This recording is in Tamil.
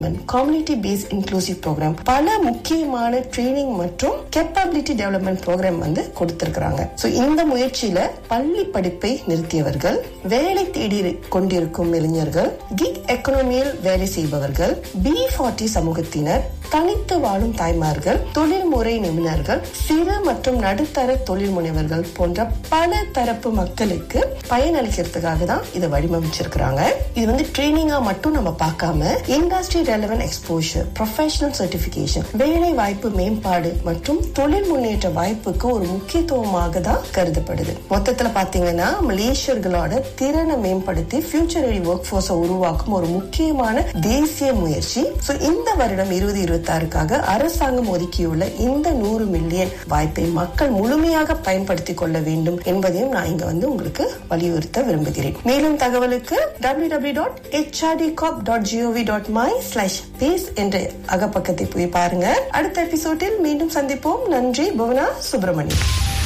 கம்யூனிட்டி பேஸ் இன்க்ளூசிவ் ப்ரோக்ராம் பல முக்கியமான ட்ரைனிங் மற்றும் கேப்பபிலிட்டி டெவலப்மெண்ட் ப்ரோக்ராம் வந்து கொடுத்திருக்கிறாங்க சோ இந்த முயற்சியில பள்ளி படிப்பை நிறுத்தியவர்கள் வேலை தேடி கொண்டிருக்கும் இளைஞர்கள் கிக் எக்கனாமியில் வேலை செய்பவர்கள் பி ஃபார்ட்டி சமூகத்தினர் தனித்து வாழும் தாய்மார்கள் தொழில்முறை நிபுணர்கள் சிறு மற்றும் நடுத்தர தொழில் முனைவர்கள் போன்ற பல தரப்பு மக்களுக்கு பயனளிக்கிறதுக்காக தான் இதை வடிவமைச்சிருக்கிறாங்க இது வந்து ட்ரைனிங்கா மட்டும் நம்ம பார்க்காம industry relevant exposure professional certification வேலை வாய்ப்பு மேம்பாடு மற்றும் தொழில் முன்னேற்ற வாய்ப்புக்கு ஒரு முக்கியத்துவமாக தான் கருதப்படுது மொத்தத்துல பாத்தீங்கன்னா மலேசியர்களோட திறனை மேம்படுத்தி ஃபியூச்சர் ரெடி ஒர்க் போர்ஸை உருவாக்கும் ஒரு முக்கியமான தேசிய முயற்சி சோ இந்த வருடம் இருபது இருபத்தி ஆறுக்காக அரசாங்கம் ஒதுக்கியுள்ள இந்த நூறு மில்லியன் வாய்ப்பை மக்கள் முழுமையாக பயன்படுத்திக் கொள்ள வேண்டும் என்பதையும் நான் இங்க வந்து உங்களுக்கு வலியுறுத்த விரும்புகிறேன் மேலும் தகவலுக்கு W W dot HRD corp dot G O V dot my slash base என்ற அகப்பக்கத்தை போய் பாருங்க அடுத்த எபிசோடில் மீண்டும் சந்திப்போம் நன்றி புவனா சுப்பிரமணியம்